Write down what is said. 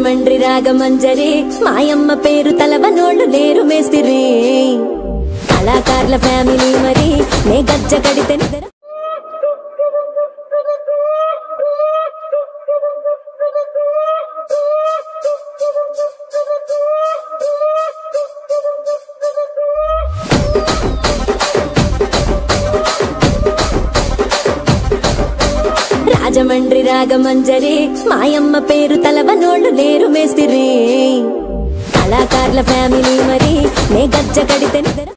రాజమండ్రి రాగమంజరి మాయమ్మ పేరు తలవనోళ్ళు లేరు మేస్తిరి కళాకారుల ఫ్యామిలీ మరి నే గజ్జ కడితే నిద్ర రాజమండ్రి రాగమంజరి మాయమ్మ పేరు తలవనోళ్ళు లేరు మేస్తిరి కళాకారుల ఫ్యామిలీ మరి నే గజ్జ కడితే నిద్ర